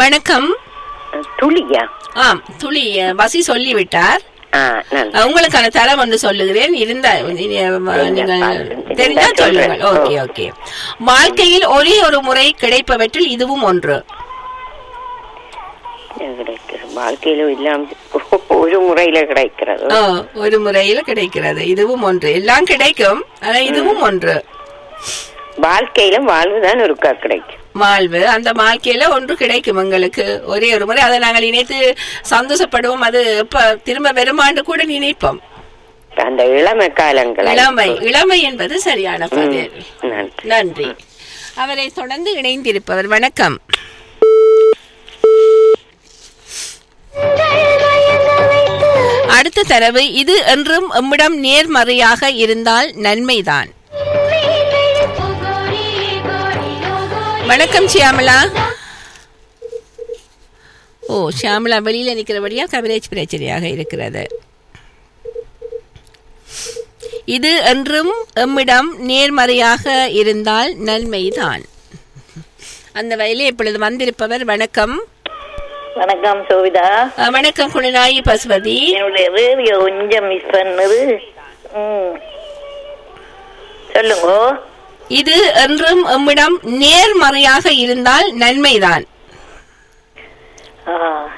வணக்கம் துளியா ஆம் துளி அஹ், வசி சொல்லிவிட்டார் ஆ நான் அஹ், உங்களுக்கான தரம் ஒன்று சொல்லுகிறேன் இருந்தா நீங்கள் தெரிஞ்சா சொல்லுங்கள் ஓகே ஓகே வாழ்க்கையில் ஒரே ஒரு முறை கிடைப்பவற்றில் இதுவும் ஒன்று கிடைக்கிறது வாழ்க்கையில இல்லாம ஒரு முறையில கிடைக்கிறது ஆ, ஒரு முறையில் கிடைக்கிறது இதுவும் ஒன்று எல்லாம் கிடைக்கும் ஆனா இதுவும் ஒன்று வாழ்க்கையில வாழ்வுதான் ஒருக்கா கிடைக்கும் வாழ்வு அந்த வாழ்க்கையில ஒன்று கிடைக்கும் எங்களுக்கு ஒரே ஒரு முறை அதை நாங்கள் நினைத்து சந்தோஷப்படுவோம் அது இப்ப திரும்ப வருமாண்டு கூட நினைப்போம் அந்த இளமை காலங்கள் இளமை இளமை என்பது சரியான பதில் நன்றி நன்றி அவரை தொடர்ந்து இணைந்திருப்பவர் வணக்கம் அடுத்த தரவு இது என்றும் எம்மிடம் நேர்மறையாக இருந்தால் நன்மைதான் வணக்கம் ஷியாமலா ஓ ஷியாமலா வெளியில நிக்கிறபடியா கவரேஜ் பிரச்சனையாக இருக்கிறது இது என்றும் எம்மிடம் நேர்மறையாக இருந்தால் நன்மைதான் அந்த வயலில் இப்பொழுது வந்திருப்பவர் வணக்கம் வணக்கம் சோவிதா அஹ், வணக்கம் குணநாயி பசுபதி என்னுடைய ரேடியோ கொஞ்சம் மிஸ் பண்ணது ம். சொல்லுங்க இது என்றும் எம்மிடம் நேர்மறையாக இருந்தால் நன்மைதான் ஆ.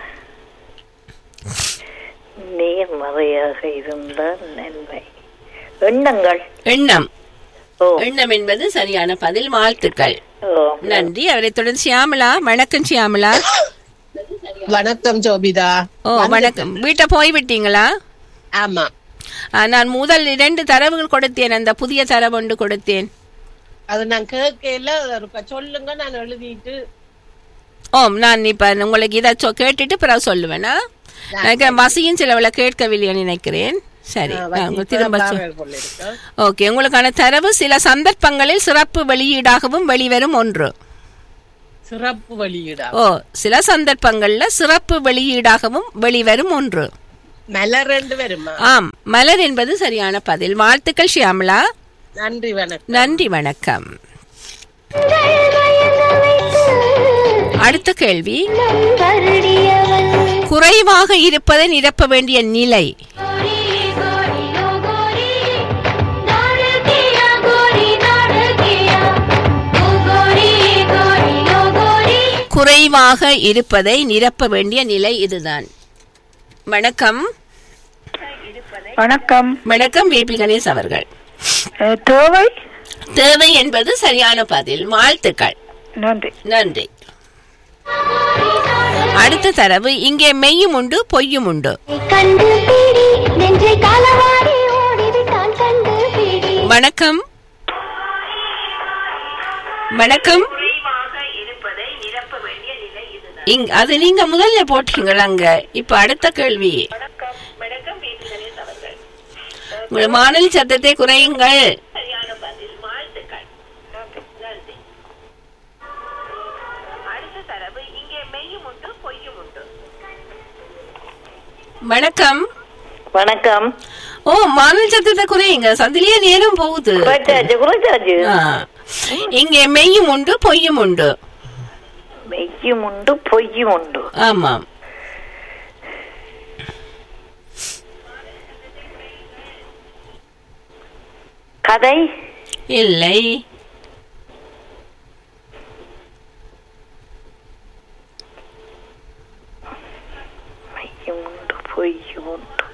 நேர்மறையாக இருந்தால் நன்மை எண்ணங்கள் எண்ணம் ஓ எண்ணம் என்பது சரியான பதில் வாழ்த்துக்கள் ஓ நன்றி அவரை தொடர்ந்து சியாமலா வணக்கம் சியாமலா வணக்கம் ஜோபிதா ஓ வணக்கம் வீட்டை போய் விட்டீங்களா ஆமா அஹ், நான் முதல் இரண்டு தரவுகள் கொடுத்தேன் அந்த புதிய தரவு ஒன்று கொடுத்தேன் அது நான் கேட்கல ஒருக்கா சொல்லுங்க நான் எழுதிட்டு ஓம் நான் இப்ப உங்களுக்கு இதை சொ- கேட்டுட்டு பிறகு சொல்லுவேனா எனக்கு வசியும் சிலவள கேட்கவில்லை நினைக்கிறேன் சரி ஆ, நான் வக்கீல் திரும்ப சொல்- பாரல் போல இருக்கு. ஓகே உங்களுக்கான தரவு சில சந்தர்ப்பங்களில் சிறப்பு வெளியீடாகவும் வெளிவரும் ஒன்று சிறப்பு வெளியீடா ஓ சில சந்தர்ப்பங்கள்ல சிறப்பு வெளியீடாகவும் வெளிவரும் ஒன்று மலர் ரெண்டு வருமா ஆம் மலர் என்பது சரியான பதில் வாழ்த்துக்கள் ஷியாமலா நன்றி வணக்கம் நன்றி வணக்கம் அடுத்த கேள்வி குறைவாக இருப்பதை நிரப்ப வேண்டிய நிலை குறைவாக இருப்பதை நிரப்ப வேண்டிய நிலை இதுதான் வணக்கம் வணக்கம் வணக்கம் பிபி கணேஷ் அவர்கள் அஹ், தேவை தேவை என்பது சரியான பதில் வாழ்த்துக்கள் நன்றி நன்றி அடுத்த தரவு இங்கே மெய்யும் உண்டு பொய்யும் உண்டு கண்டுபிடி நெஞ்சை காலவாரி ஓடிவிட்டான் கண்டுபிடி வணக்கம் வணக்கம் இங் அது நீங்க முதல்ல போட்டீங்களா அங்க இப்ப அடுத்த கேள்வி உங்கள் வானொலி சத்தத்தை குறையுங்கள் வணக்கம் வணக்கம் ஓ வானொலி சத்தத்தை குறையுங்க சந்திலேயே நேரம் போகுது குறைச்சாச்சு குறைச்சாச்சு ஆ. இங்கே மெய்யும் உண்டு பொய்யும் உண்டு மெய்யும் உண்டு பொய்யும் உண்டு ஆமாம் கதை இல்லை மெய்யும் உண்டு பொய்யும் உண்டு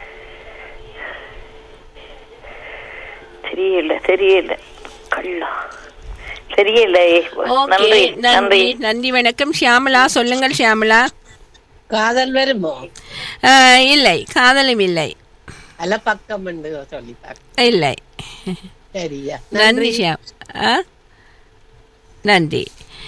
தெரியல தெரியல கள்ளா தெரியல ஓகே நன்றி நன்றி நன்றி நன்றி வணக்கம் ஷியாமலா சொல்லுங்கள் ஷியாமலா காதல் வருமோ ஆ, இல்லை காதலும் இல்லை அல்ல பக்கம் உண்டு சொல்லி பார்க்க இல்லை சரியா நன்றி ஷியாம் ஆ? நன்றி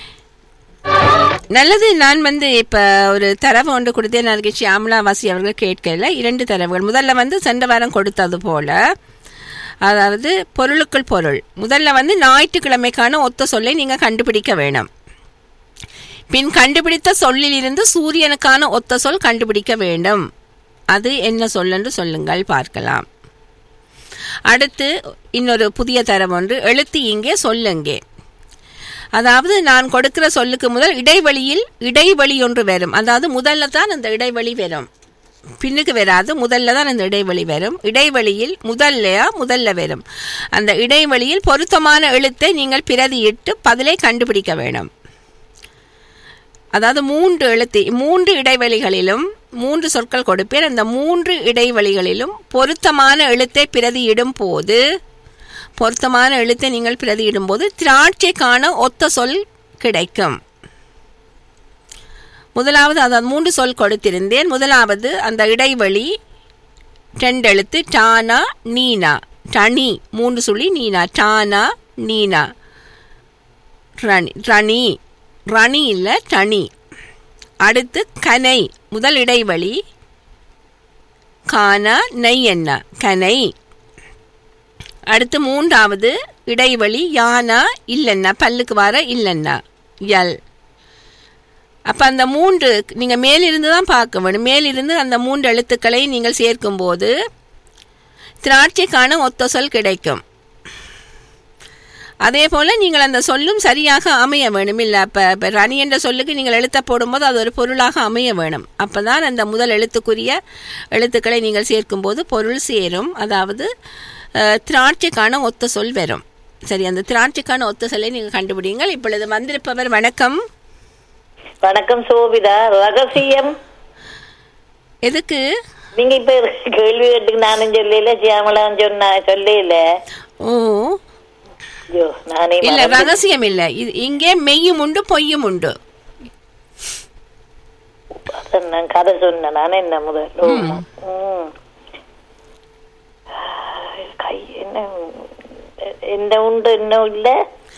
நல்லது நான் வந்து இப்ப ஒரு தரவு ஒன்று கொடுத்தேன் அதுக்கு ஷியாமலா வாசி அவர்கள் கேட்கல இரண்டு தரவுகள் முதல்ல வந்து சென்ற வாரம் கொடுத்தது போல அதாவது பொருளுக்குள் பொருள் முதல்ல வந்து ஞாயிற்றுக்கிழமைக்கான ஒத்த சொல்லை நீங்க கண்டுபிடிக்க வேணும் பின் கண்டுபிடித்த சொல்லிலிருந்து சூரியனுக்கான ஒத்த சொல் கண்டுபிடிக்க வேண்டும் அது என்ன சொல் என்று சொல்லுங்கள் பார்க்கலாம் அடுத்து இன்னொரு புதிய தரம் ஒன்று எழுத்து இங்கே சொல்லுங்கே அதாவது நான் கொடுக்கிற சொல்லுக்கு முதல் இடைவெளியில் இடைவெளி ஒன்று வரும் அதாவது முதல்ல தான் அந்த இடைவெளி வரும் பின்னுக்கு வராது முதல்ல தான் அந்த இடைவெளி வரும் இடைவெளியில் முதல்லையா முதல்ல வரும் அந்த இடைவெளியில் பொருத்தமான எழுத்தை நீங்கள் பிரதியிட்டு பதிலை கண்டுபிடிக்க வேணும் அதாவது மூன்று எழுத்து மூன்று இடைவெளிகளிலும் மூன்று சொற்கள் கொடுப்பேன் அந்த மூன்று இடைவெளிகளிலும் பொருத்தமான எழுத்தை பிரதியிடும் போது பொருத்தமான எழுத்தை நீங்கள் பிரதியிடும் போது திராட்சைக்கான ஒத்த சொல் கிடைக்கும் முதலாவது அதாவது மூன்று சொல் கொடுத்திருந்தேன் முதலாவது அந்த இடைவெளி ரெண்டு எழுத்து டானா நீனா டனி மூன்று சொல்லி நீனா டானா நீனா ரணி ரணி ரணி இல்லை டனி அடுத்து கனை முதல் இடைவெளி கானா நெய் என்ன கனை அடுத்து மூன்றாவது இடைவெளி யானா இல்லைன்னா பல்லுக்கு வர இல்லைன்னா எல் அப்போ அந்த மூன்று நீங்கள் மேலிருந்து தான் பார்க்க வேணும் மேலிருந்து அந்த மூன்று எழுத்துக்களை நீங்கள் சேர்க்கும்போது திராட்சைக்கான ஒத்த சொல் கிடைக்கும் அதே போல் நீங்கள் அந்த சொல்லும் சரியாக அமைய வேணும் இல்லை இப்போ இப்போ ரணி என்ற சொல்லுக்கு நீங்கள் எழுத்த போடும்போது அது ஒரு பொருளாக அமைய வேணும் அப்போ தான் அந்த முதல் எழுத்துக்குரிய எழுத்துக்களை நீங்கள் சேர்க்கும்போது பொருள் சேரும் அதாவது அஹ், திராட்சைக்கான ஒத்த சொல் வரும் சரி அந்த திராட்சைக்கான ஒத்த சொல்லை நீங்கள் கண்டுபிடிங்கள் இப்பொழுது வந்திருப்பவர் வணக்கம் வணக்கம் சோபிதா ரகசியம் எதுக்கு நீங்க இப்ப கேள்வி கேட்டுக்கு நானும் சொல்லல சியாமலாம் சொன்னா சொல்லல ஓ ஐயோ நானே இல்ல மறந்து- ரகசியம் இல்ல இது இங்கே மெய்யும் உண்டு பொய்யும் உண்டு அதான் நான் கதை சொன்னேன் நான் என்ன முதல் ஓமா. ம். கை என்ன என்ன உண்டு என்ன இல்ல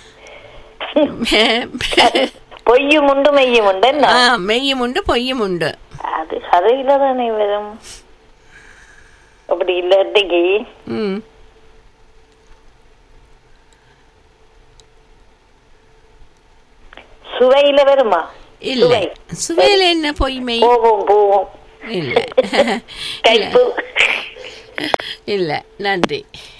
பொய்யும் உண்டு மெய்யும் உண்டு என்ன ஆ, மெய்யும் உண்டு பொய்யும் உண்டு அது கதையில தானே வரும் அப்படி இல்லாட்டிக்கு ம் சுவையில வருமா இல்ல சுவை. சுவையில என்ன பொய் மெய் போவோம் போவோம் இல்ல கைப்பு இல்ல நன்றி